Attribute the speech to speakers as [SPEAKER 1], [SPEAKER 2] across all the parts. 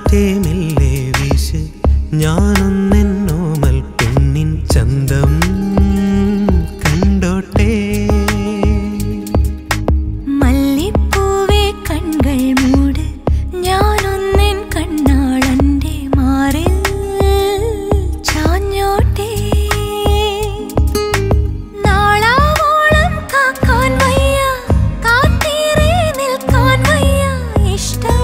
[SPEAKER 1] കാറ്റേ മെല്ലെ വീശ് ഞാനൊന്നെന്നോമൽ പെണ്ണിൻ ചന്തം കണ്ടോട്ടെ
[SPEAKER 2] മല്ലിപ്പൂവേ കൺകൾ മൂട് ഞാനൊന്നിൻ കണ്ണാളന്റെ മാറിൽ ചാഞ്ഞോട്ടെ നാളാവോളം കാക്കാൻ വയ്യ കാത്തീരെ നിൽക്കാൻ വയ്യ ഇഷ്ടം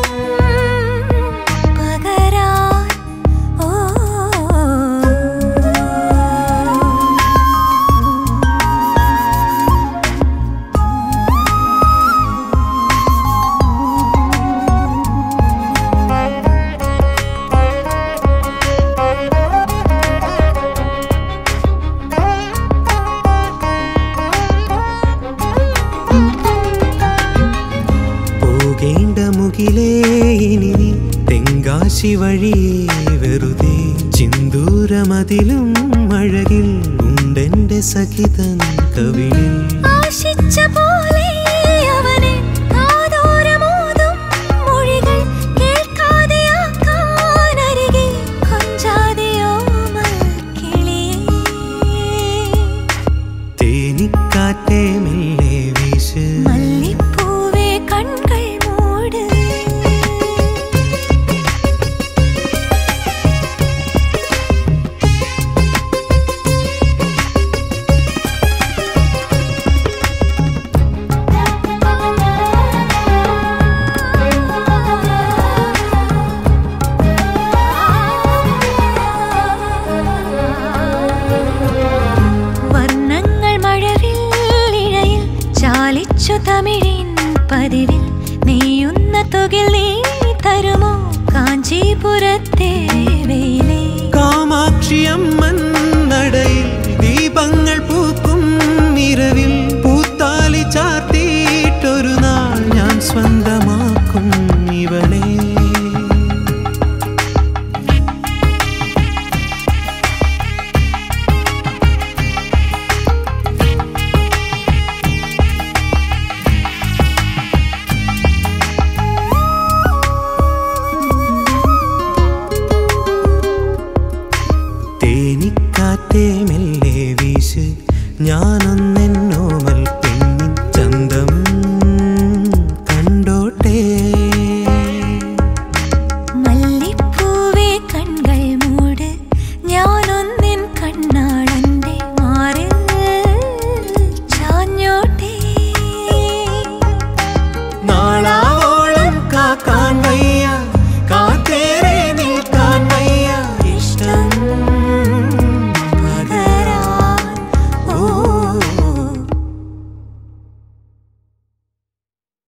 [SPEAKER 2] പകരാൻ ഓ
[SPEAKER 1] പോകേണ്ട മുകിലേ ഇനി നീ തെങ്കാശി വഴി വെറുതെ ചിന്തൂരമതിലും അഴകിൽ ഉണ്ടെന്റെ സഖിതൻ കവിളിൽ
[SPEAKER 2] ആശിച്ച പോലെ അവനെ കാതോരമോതും മൊഴികൾ കേൾക്കാതെയാക്കാനരികെ കൊഞ്ചാതെയോ കിളിയേ
[SPEAKER 1] തേനിക്കാറ്റേ മെല്ലെ വീശ്
[SPEAKER 2] മല്ലിപ്പൂവേ കൺകൾ മൂട് വർണ്ണങ്ങൾ മഴവിൽ ഇഴയിൽ ചാലിച്ചു തമിഴിൻ പതിവിൽ നെയ്യുന്ന തുകിൽ നീ തരുമോ കാഞ്ചീപുരത്തെ വെയിലേ
[SPEAKER 1] കാമാക്ഷിയം